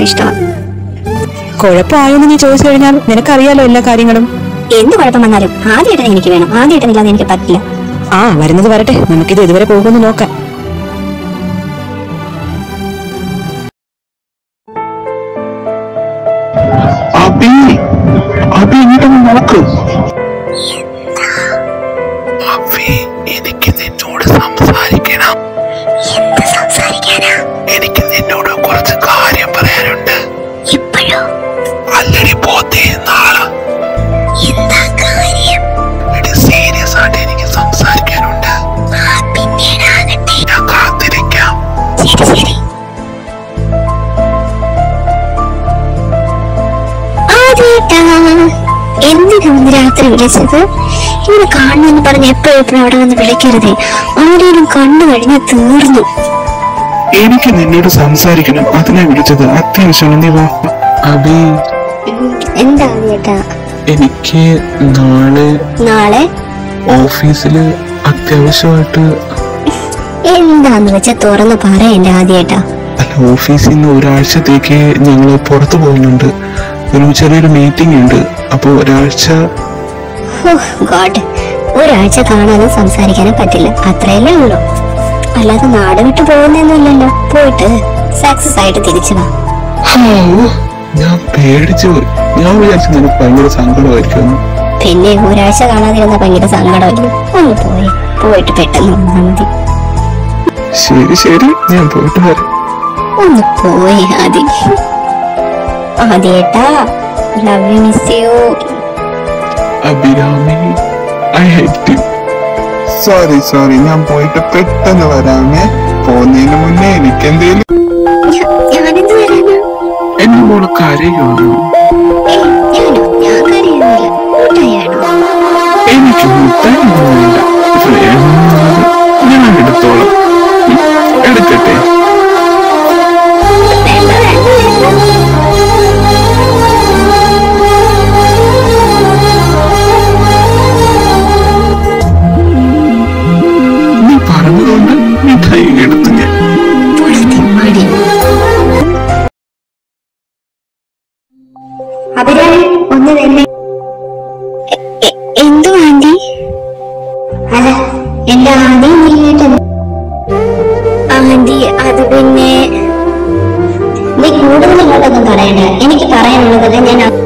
ഇഷ്ടമാണ് കുഴപ്പമായോന്ന് നീ ചോദിച്ചു കഴിഞ്ഞാൽ നിനക്കറിയാലോ എല്ലാ കാര്യങ്ങളും എന്ത് കുഴപ്പം വന്നാലും ആദ്യമായിട്ട് എനിക്ക് വേണം ആദ്യമായിട്ടില്ലാതെ എനിക്ക് പറ്റില്ല ആ വരുന്നത് വരട്ടെ നമുക്കിത് ഇതുവരെ പോകുമെന്ന് നോക്കാം അബി അബി ഇങ്ങോട്ടൊന്ന് നോക്ക് അബി എനിക്ക് നിന്നോട് സംസാരിക്കണം എനിക്ക് നിന്നോട് കുറച്ച് കാര്യം പറയാനുണ്ട് അല്ലടി പോത്തേ നാളെ എടി സീരിയസ് ആയിട്ട് എനിക്ക് സംസാരിക്കാനുണ്ട് ഞാൻ കാത്തിരിക്കാം ആദ്യമായിട്ടാ എന്തിനാ ഇന്ന് രാത്രി വിളിച്ചത് ഇവനെ കാണുമെന്ന് പറഞ്ഞ് എപ്പോഴും എപ്പോഴും അവിടെ വന്ന് വിളിക്കരുതേ ആരെയും കണ്ടു കഴിഞ്ഞാൽ തീർന്നു എനിക്ക് നിന്നോട് സംസാരിക്കണം അതിനെ വിളിച്ചത് അത്യാവശ്യമാണ് നീ വാ അബി എന്താ ആദ്യേട്ടാ എനിക്ക് നാളെ നാളെ ഓഫീസിൽ അത്യാവശ്യമായിട്ട് എന്താന്ന് വെച്ചാ തുറന്ന് പറ എന്റെ ആദ്യേട്ടാ അല്ല ഓഫീസിൽ നിന്ന് ഒരാഴ്ചത്തേക്ക് ഞങ്ങൾ പുറത്തു പോകുന്നുണ്ട് ഒരു ചെറിയൊരു മീറ്റിംഗ് ഉണ്ട് അപ്പോൾ ഒരാഴ്ച ഗോഡ് ഒരാഴ്ച കാണാനും സംസാരിക്കാനും പറ്റില്ല അത്രയല്ലേ ഉള്ളൂ അല്ലാതെ നാട് വിട്ടു പോകുന്നൊന്നുമില്ലല്ലോ പോയിട്ട് സക്സസ് ആയിട്ട് തിരിച്ചു വാ ഹാവൂ, ഞാൻ പേടിച്ചു പോയി ഞാൻ വിചാരിച്ചു നിനക്ക് ഭയങ്കര സങ്കടമായിരിക്കും പിന്നെ ഒരാഴ്ച കാണാതിരുന്ന ഭയങ്കര സങ്കടമല്ലേ ഒന്ന് പോയി പോയിട്ട് പെട്ടെന്ന് വന്നാ മതി ശരി ശരി ഞാൻ പോയിട്ട് വരാം ഒന്ന് പോയി ആദ്യം ആദ്യേട്ടാ love you miss you Abhirami I hate you sorry sorry ഞാൻ പോയിട്ട് പെട്ടെന്ന് വരാമേ പോകുന്നതിന് മുന്നേ എനിക്ക് എന്തേലും ഞാനെന്ത് വരാനാ എന്റെ മോള് കരയുവാണോ ഏയ് ഞാനോ ഞാൻ കരയുന്നില്ല കൂട്ടായാണോ എനിക്ക് മുട്ടാനൊന്നും വേണ്ട വേണമെന്നുള്ളത് ഞാൻ എടുത്തോളാം ഉം, എടുക്കട്ടെ വേണ്ട വേണ്ട വേണ്ട നീ പറഞ്ഞതുകൊണ്ട് മിഠായി എടുത്തു ഞാൻ മടി അഭിരാമി ഒന്ന് തന്നെ എന്തു ആന്റി അല്ല എന്റെ ആന്റി നീട്ടൻ ആന്റി അത് പിന്നെ നീ കൂടുതൽ ഇങ്ങോട്ടൊന്നും പറയണ്ട എനിക്ക് പറയാനുള്ളതല്ല ഞാൻ ആ-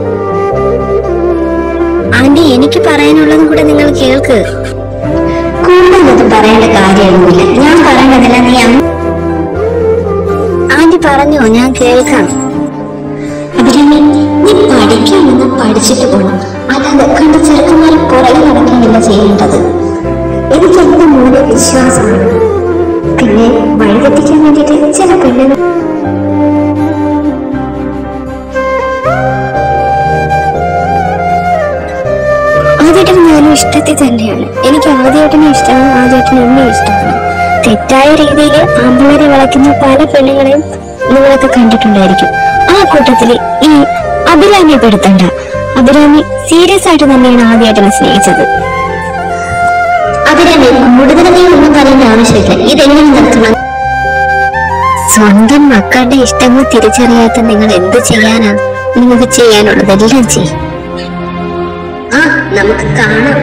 ആന്റി എനിക്ക് പറയാനുള്ളതും കൂടെ നിങ്ങൾ കേൾക്ക് കൂടുതലൊന്നും പറയേണ്ട കാര്യമൊന്നുമില്ല ഞാൻ പറയണതല്ല നീ അമ്മ ആന്റി പറഞ്ഞോ ഞാൻ കേൾക്കാം അഭിരാമി നീ പഠിക്കാൻ വന്ന് പഠിച്ചിട്ട് പോണം അല്ലാതെ കണ്ട ചെറുക്കന്മാരെ പുറകെ നടക്കുകയല്ല ചെയ്യേണ്ടത് എനിക്ക് എന്റെ മോനെ വിശ്വാസമാണ് പിന്നെ വഴിതെറ്റിക്കാൻ വേണ്ടിയിട്ട് ചില പെണ്ണുകൾ ആദ്യേട്ടൻ ഞാനും ഇഷ്ടത്തിൽ തന്നെയാണ് എനിക്ക് ആദ്യേട്ടനെ ഇഷ്ടമാണ് ആദ്യേട്ടന് എന്നെ ഇഷ്ടമാണ് തെറ്റായ രീതിയിൽ ആമ്പിളരെ വളയ്ക്കുന്ന പല പെണ്ണുങ്ങളെയും നിങ്ങളൊക്കെ കണ്ടിട്ടുണ്ടായിരിക്കും ആ കൂട്ടത്തിൽ ഈ അഭിരാമിയെ പെടുത്തണ്ട അഭിരാമി സീരിയസ് ആയിട്ട് തന്നെയാണ് ആദ്യേട്ടനെ സ്നേഹിച്ചത് അഭിരാമി കൂടുതൽ നീ ഒന്നും പറയേണ്ട ആവശ്യമില്ല ഇതെങ്ങനെ നിർത്തണം സ്വന്തം മക്കളുടെ ഇഷ്ടങ്ങൾ തിരിച്ചറിയാത്ത നിങ്ങൾ എന്ത് ചെയ്യാനാ നിങ്ങൾക്ക് ചെയ്യാനുള്ളതെല്ലാം ചെയ്യും ആ നമുക്ക് കാണാം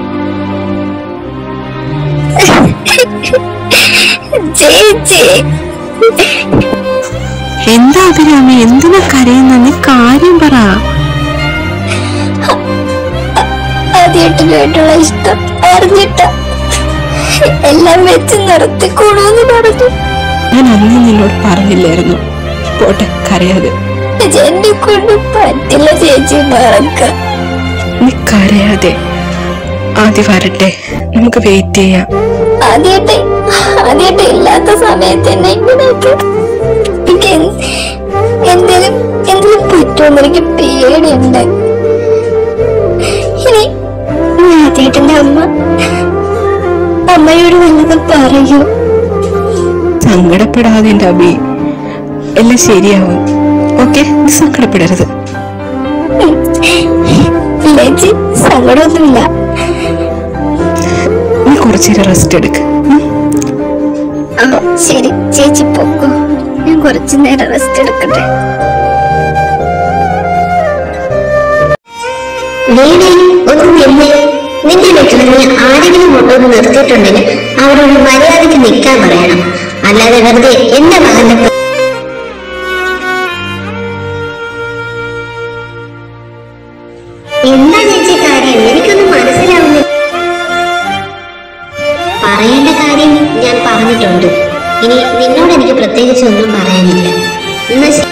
ചേച്ചി എന്താ അഭിരാമി എന്തിനാ കരയുന്ന നീ കാര്യം പറ ആദ്യമായിട്ടുള്ള ഇഷ്ടം അറിഞ്ഞിട്ട എല്ലാം വെച്ച് നിർത്തിക്കൂടൂന്ന് പറഞ്ഞു ഞാൻ അന്ന് നിന്നോട് പറഞ്ഞില്ലായിരുന്നു പോട്ടെ കരയാതെ എന്നെ കൊണ്ട് പറ്റില്ല ചേച്ചി മറക്കാൻ നീ കരയാതെ ആദ്യം വരട്ടെ നമുക്ക് വെയിറ്റ് ചെയ്യാം ആദ്യമായിട്ട് ആദ്യമായിട്ട് ഇല്ലാത്ത സമയത്ത് തന്നെ ഇങ്ങനെയൊക്കെ എനിക്ക് എന്ത്- എന്തേലും എന്തെങ്കിലും പറ്റുമെന്ന് എനിക്ക് പേടിയുണ്ട് ഇനി ആദ്യമായിട്ടെന്റെ അമ്മ അമ്മയോട് വല്ലതും പറയൂ സങ്കടപ്പെടാതെ എന്റെ അബി എല്ലാം ശരിയാവും ഓക്കെ നീ സങ്കടപ്പെടരുത് ചേച്ചി സങ്കടമൊന്നുമില്ല നീ കുറച്ചേരം റെസ്റ്റ് എടുക്ക് ഉം? ആ ശരി ചേച്ചി പോക്കോ ഞാൻ കുറച്ചു നേരം റെസ്റ്റ് എടുക്കട്ടെ വീണേ ഒന്ന് നിന്നെ നിന്റെ വീട്ടിൽ നീ ആരെങ്കിലും കൊണ്ടുവന്ന് നിർത്തിയിട്ടുണ്ടെങ്കിൽ അവരോട് മര്യാദയ്ക്ക് നിൽക്കാൻ പറയണം അല്ലാതെ വെറുതെ എന്റെ മകന്റെ പേ- എന്താ ചേച്ചി കാര്യം എനിക്കൊന്നും മനസ്സിലാവുന്നില്ല പറയേണ്ട കാര്യം ഞാൻ പറഞ്ഞിട്ടുണ്ട് ഇനി നിന്നോട് എനിക്ക് പ്രത്യേകിച്ച് ഒന്നും പറയാനില്ല എന്നാ ശരി.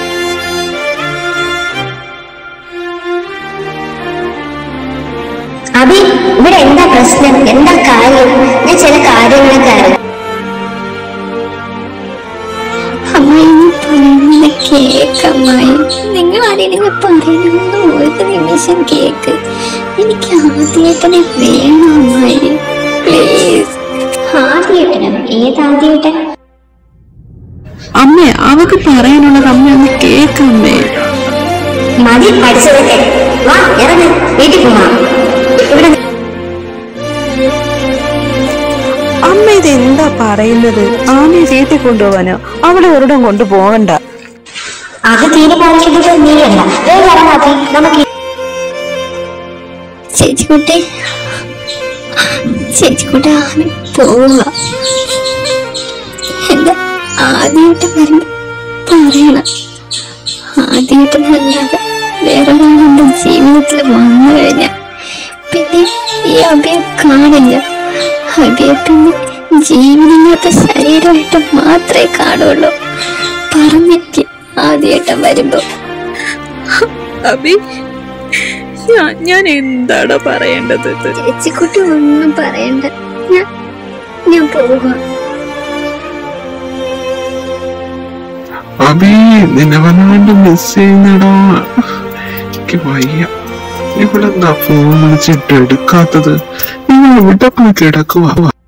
അഭി ഇവിടെ എന്താ പ്രശ്നം എന്താ കാര്യം ഞാൻ ചില കാര്യങ്ങളൊക്കെ അറിയാം അമ്മായി പറയുന്നത് കേക്ക് അമ്മായി നിങ്ങൾ ആരെങ്കിലും പറയുന്നത് ഒരു നിമിഷം കേക്ക് എനിക്ക് ആദ്യേട്ടനെ വേണം അമ്മായി പ്ലീസ് ആദ്യേട്ടനോ ഏതാദ്യേട്ടൻ അമ്മേ അവക്ക് പറയാനുള്ളത് അമ്മ ഒന്ന് കേക്കമ്മേ മതി പഠിച്ചതൊക്കെ വാ ഇറങ്ങ് വീട്ടിൽ പോവാം ഇവിടെ അമ്മ ഇത് എന്താ പറയുന്നത് ആമയെ വീട്ടിൽ കൊണ്ടുപോവാനോ അവിടെ ഒരിടം കൊണ്ടുപോകണ്ട അത് തീരുമാനിക്കുന്നത് നീയല്ല വേഗം ഇറങ്ങാത്തി നമുക്ക് ചേച്ചിക്കുട്ടി ചേച്ചിക്കുട്ടി ആമി പോവുക എന്താ ആദ്യമായിട്ട് വരുമ്പോ പറയണം ആദ്യമായിട്ട് നല്ലാതെ വേറൊരാളുടെ ജീവിതത്തിൽ വന്നു കഴിഞ്ഞാൽ പിന്നെ ഈ അഭയം കാണില്ല അഭയെ പിന്നെ ജീവനില്ലാത്ത ശരീരമായിട്ട് മാത്രമേ കാണുള്ളൂ പറഞ്ഞേക്ക് ആദ്യമായിട്ട് വരുമ്പോ അബി ഞാൻ ഞാൻ എന്താണ് പറയേണ്ടത് ചേച്ചിക്കുട്ടി ഒന്നും പറയണ്ട ഞാൻ ഞാൻ പോവാ അബി നിന്നെ വല്ലാണ്ട് മിസ് ചെയ്യുന്നടാ എനിക്ക് വയ്യ ഇവളെന്താ ഫോൺ വിളിച്ചിട്ട് എടുക്കാത്തത് നിങ്ങൾ ഇവിടെ പോയി കിടക്കുവാ